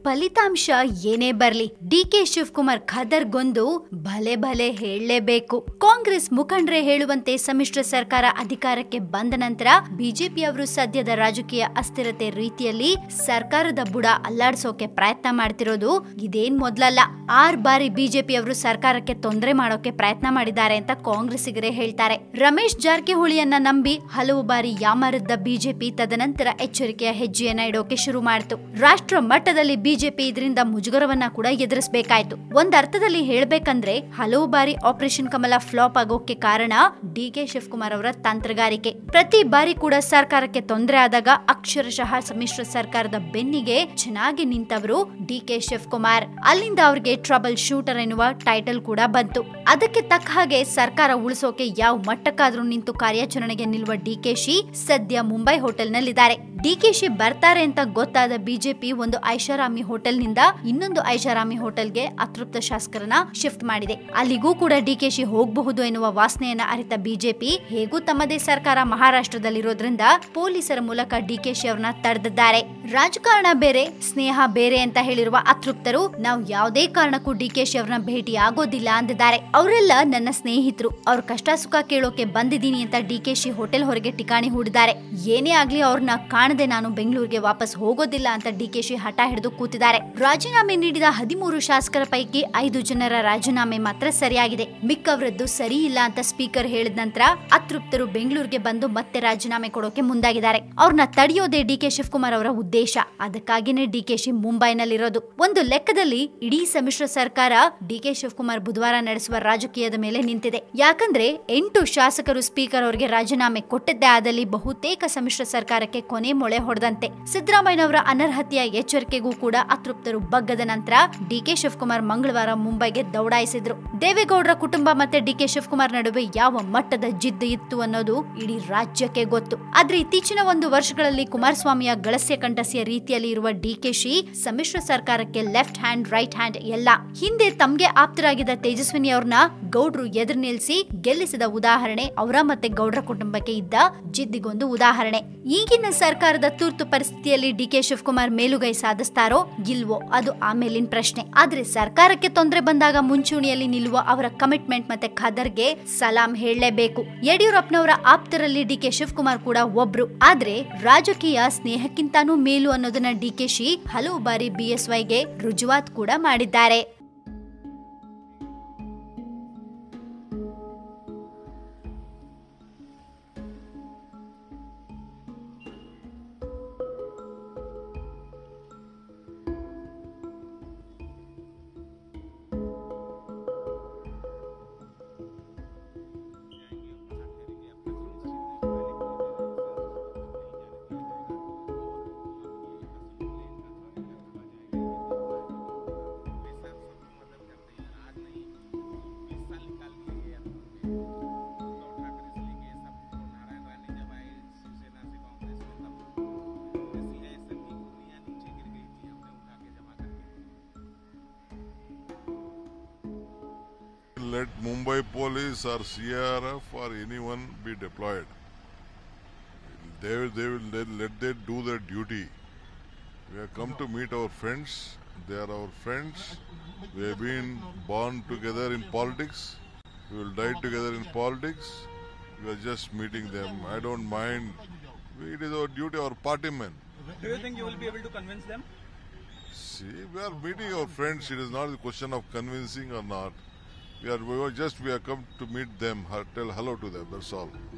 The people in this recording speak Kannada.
ಫಲಿತಾಂಶ ಏನೇ ಬರ್ಲಿ ಡಿ ಕೆ ಶಿವಕುಮಾರ್ ಖದರ್ಗೊಂದು ಭಲೆ ಭಲೆ ಹೇಳಲೇಬೇಕು ಕಾಂಗ್ರೆಸ್ ಮುಖಂಡರೇ ಹೇಳುವಂತೆ ಸಮ್ಮಿಶ್ರ ಸರ್ಕಾರ ಅಧಿಕಾರಕ್ಕೆ ಬಂದ ನಂತರ ಬಿಜೆಪಿಯವರು ಸದ್ಯದ ರಾಜಕೀಯ ಅಸ್ಥಿರತೆ ರೀತಿಯಲ್ಲಿ ಸರ್ಕಾರದ ಬುಡ ಅಲ್ಲಾಡ್ಸೋಕೆ ಪ್ರಯತ್ನ ಮಾಡ್ತಿರೋದು ಇದೇನ್ ಮೊದ್ಲಲ್ಲ ಆರ್ ಬಾರಿ ಬಿಜೆಪಿಯವರು ಸರ್ಕಾರಕ್ಕೆ ತೊಂದರೆ ಮಾಡೋಕೆ ಪ್ರಯತ್ನ ಮಾಡಿದ್ದಾರೆ ಅಂತ ಕಾಂಗ್ರೆಸ್ಸಿಗರೇ ಹೇಳ್ತಾರೆ ರಮೇಶ್ ಜಾರಕಿಹೊಳಿಯನ್ನ ನಂಬಿ ಹಲವು ಬಾರಿ ಯಾಮಾರಿದ್ದ ಬಿಜೆಪಿ ತದನಂತರ ಎಚ್ಚರಿಕೆಯ ಹೆಜ್ಜೆಯನ್ನ ಇಡೋಕೆ ಶುರು ಮಾಡಿತು ರಾಷ್ಟ್ರ ಮಟ್ಟದಲ್ಲಿ ಬಿಜೆಪಿ ಇದರಿಂದ ಮುಜುಗರವನ್ನ ಕೂಡ ಎದುರಿಸಬೇಕಾಯ್ತು ಒಂದರ್ಥದಲ್ಲಿ ಹೇಳ್ಬೇಕಂದ್ರೆ ಹಲವು ಬಾರಿ ಆಪರೇಷನ್ ಕಮಲ ಫ್ಲಾಪ್ ಆಗೋಕೆ ಕಾರಣ ಡಿ ಕೆ ಶಿವಕುಮಾರ್ ಅವರ ತಂತ್ರಗಾರಿಕೆ ಪ್ರತಿ ಬಾರಿ ಕೂಡ ಸರ್ಕಾರಕ್ಕೆ ತೊಂದರೆ ಆದಾಗ ಅಕ್ಷರಶಃ ಸಮ್ಮಿಶ್ರ ಸರ್ಕಾರದ ಬೆನ್ನಿಗೆ ಚೆನ್ನಾಗಿ ನಿಂತವರು ಡಿ ಕೆ ಶಿವಕುಮಾರ್ ಅಲ್ಲಿಂದ ಅವ್ರಿಗೆ ಟ್ರಬಲ್ ಶೂಟರ್ ಎನ್ನುವ ಟೈಟಲ್ ಕೂಡ ಬಂತು ಅದಕ್ಕೆ ತಕ್ಕ ಹಾಗೆ ಸರ್ಕಾರ ಉಳಿಸೋಕೆ ಯಾವ ಮಟ್ಟಕ್ಕಾದ್ರೂ ನಿಂತು ಕಾರ್ಯಾಚರಣೆಗೆ ನಿಲ್ಲುವ ಡಿಕೆಶಿ ಸದ್ಯ ಮುಂಬೈ ಹೋಟೆಲ್ನಲ್ಲಿದ್ದಾರೆ ಡಿಕೆಶಿ ಬರ್ತಾರೆ ಅಂತ ಗೊತ್ತಾದ ಬಿಜೆಪಿ ಒಂದು ಐಷಾರಾಮಿ ಹೋಟೆಲ್ನಿಂದ ಇನ್ನೊಂದು ಐಷಾರಾಮಿ ಹೋಟೆಲ್ಗೆ ಅತೃಪ್ತ ಶಾಸಕರನ್ನ ಶಿಫ್ಟ್ ಮಾಡಿದೆ ಅಲ್ಲಿಗೂ ಕೂಡ ಡಿಕೆಶಿ ಹೋಗಬಹುದು ಎನ್ನುವ ವಾಸನೆಯನ್ನ ಅರಿತ ಬಿಜೆಪಿ ಹೇಗೂ ತಮ್ಮದೇ ಸರ್ಕಾರ ಮಹಾರಾಷ್ಟ್ರದಲ್ಲಿರೋದ್ರಿಂದ ಪೊಲೀಸರ ಮೂಲಕ ಡಿಕೆಶಿ ಅವ್ರನ್ನ ತಡೆದಿದ್ದಾರೆ ರಾಜಕಾರಣ ಬೇರೆ ಸ್ನೇಹ ಬೇರೆ ಅಂತ ಹೇಳಿರುವ ಅತೃಪ್ತರು ನಾವು ಯಾವುದೇ ಕಾರಣಕ್ಕೂ ಡಿಕೆಶಿ ಅವ್ರನ್ನ ಭೇಟಿ ಆಗೋದಿಲ್ಲ ಅಂದಿದ್ದಾರೆ ಅವರೆಲ್ಲ ನನ್ನ ಸ್ನೇಹಿತರು ಅವ್ರ ಕಷ್ಟ ಸುಖ ಕೇಳೋಕೆ ಬಂದಿದ್ದೀನಿ ಅಂತ ಡಿಕೆಶಿ ಹೋಟೆಲ್ ಹೊರಗೆ ಠಿಕಾಣಿ ಹೂಡಿದ್ದಾರೆ ಏನೇ ಆಗ್ಲಿ ಅವ್ರನ್ನ ಕಾಣದೆ ನಾನು ಬೆಂಗಳೂರಿಗೆ ವಾಪಸ್ ಹೋಗೋದಿಲ್ಲ ಅಂತ ಡಿಕೆಶಿ ಹಠ ಹಿಡಿದು ಕೂತಿದ್ದಾರೆ ರಾಜೀನಾಮೆ ನೀಡಿದ ಹದಿಮೂರು ಶಾಸಕರ ಪೈಕಿ ಐದು ಜನರ ರಾಜೀನಾಮೆ ಮಾತ್ರ ಸರಿಯಾಗಿದೆ ಮಿಕ್ಕವರದ್ದು ಸರಿ ಇಲ್ಲ ಅಂತ ಸ್ಪೀಕರ್ ಹೇಳಿದ ನಂತರ ಅತೃಪ್ತರು ಬೆಂಗಳೂರಿಗೆ ಬಂದು ಮತ್ತೆ ರಾಜೀನಾಮೆ ಕೊಡೋಕೆ ಮುಂದಾಗಿದ್ದಾರೆ ಅವ್ರನ್ನ ತಡೆಯೋದೇ ಡಿ ಕೆ ಶಿವಕುಮಾರ್ ಅವರ ಉದ್ದೇಶ ಅದಕ್ಕಾಗಿನೇ ಡಿಕೆಶಿ ಮುಂಬೈನಲ್ಲಿರೋದು ಒಂದು ಲೆಕ್ಕದಲ್ಲಿ ಇಡೀ ಸಮ್ಮಿಶ್ರ ಸರ್ಕಾರ ಡಿ ಕೆ ಶಿವಕುಮಾರ್ ಬುಧವಾರ ನಡೆಸುವ ರಾಜಕೀಯದ ಮೇಲೆ ನಿಂತಿದೆ ಯಾಕಂದ್ರೆ ಎಂಟು ಶಾಸಕರು ಸ್ಪೀಕರ್ ಅವರಿಗೆ ರಾಜೀನಾಮೆ ಕೊಟ್ಟಿದ್ದೇ ಆದಲ್ಲಿ ಬಹುತೇಕ ಸಮ್ಮಿಶ್ರ ಸರ್ಕಾರಕ್ಕೆ ಕೊನೆ ಮೊಳೆ ಹೊಡೆದಂತೆ ಸಿದ್ದರಾಮಯ್ಯನವರ ಅನರ್ಹತೆಯ ಎಚ್ಚರಿಕೆಗೂ ಕೂಡ ಅತೃಪ್ತರು ಬಗ್ಗದ ನಂತರ ಡಿಕೆ ಶಿವಕುಮಾರ್ ಮಂಗಳವಾರ ಮುಂಬೈಗೆ ದೌಡಾಯಿಸಿದ್ರು ದೇವೇಗೌಡರ ಕುಟುಂಬ ಮತ್ತೆ ಡಿಕೆ ಶಿವಕುಮಾರ್ ನಡುವೆ ಯಾವ ಮಟ್ಟದ ಜಿದ್ದು ಇತ್ತು ಅನ್ನೋದು ಇಡೀ ರಾಜ್ಯಕ್ಕೆ ಗೊತ್ತು ಆದ್ರೆ ಇತ್ತೀಚಿನ ಒಂದು ವರ್ಷಗಳಲ್ಲಿ ಕುಮಾರಸ್ವಾಮಿಯ ಗಳಸ್ಯ ಕಂಠಸ್ಯ ರೀತಿಯಲ್ಲಿ ಇರುವ ಡಿಕೆಶಿ ಸಮ್ಮಿಶ್ರ ಸರ್ಕಾರಕ್ಕೆ ಲೆಫ್ಟ್ ಹ್ಯಾಂಡ್ ರೈಟ್ ಹ್ಯಾಂಡ್ ಎಲ್ಲ ಹಿಂದೆ ತಮ್ಗೆ ಆಪ್ತರಾಗಿದ್ದ ತೇಜಸ್ವಿನಿ ಅವ್ರನ್ನ ಗೌಡ್ರು ಎದುರು ನಿಲ್ಸಿ ಗೆಲ್ಲಿಸಿದ ಉದಾಹರಣೆ ಅವರ ಮತ್ತೆ ಗೌಡ್ರ ಕುಟುಂಬಕ್ಕೆ ಇದ್ದ ಜಿದ್ದಿಗೊಂದು ಉದಾಹರಣೆ ಈಗಿನ ಸರ್ಕಾರದ ತುರ್ತು ಪರಿಸ್ಥಿತಿಯಲ್ಲಿ ಡಿಕೆ ಶಿವಕುಮಾರ್ ಮೇಲುಗೈ ಸಾಧಿಸ್ತಾರೋ ಇಲ್ವೋ ಅದು ಆಮೇಲಿನ ಪ್ರಶ್ನೆ ಆದ್ರೆ ಸರ್ಕಾರಕ್ಕೆ ತೊಂದರೆ ಬಂದಾಗ ಮುಂಚೂಣಿಯಲ್ಲಿ ನಿಲ್ಲುವ ಅವರ ಕಮಿಟ್ಮೆಂಟ್ ಮತ್ತೆ ಖದರ್ಗೆ ಸಲಾಂ ಹೇಳಲೇಬೇಕು ಯಡಿಯೂರಪ್ಪನವರ ಆಪ್ತರಲ್ಲಿ ಡಿಕೆ ಶಿವಕುಮಾರ್ ಕೂಡ ಒಬ್ರು ಆದ್ರೆ ರಾಜಕೀಯ ಸ್ನೇಹಕ್ಕಿಂತಾನೂ ಮೇಲು ಅನ್ನೋದನ್ನ ಡಿಕೆಶಿ ಹಲವು ಬಾರಿ ಬಿಎಸ್ವೈಗೆ ರುಜುವಾತ್ ಕೂಡ ಮಾಡಿದ್ದಾರೆ let Mumbai police or CRF or anyone be deployed. They will, they will let, let them do their duty. We have come to meet our friends. They are our friends. We have been born together in politics. We will die together in politics. We are just meeting them. I don't mind. It is our duty, our party men. Do you think you will be able to convince them? See, we are meeting our friends. It is not a question of convincing or not. We are, we are just we are come to meet them, tell hello to them. That's all.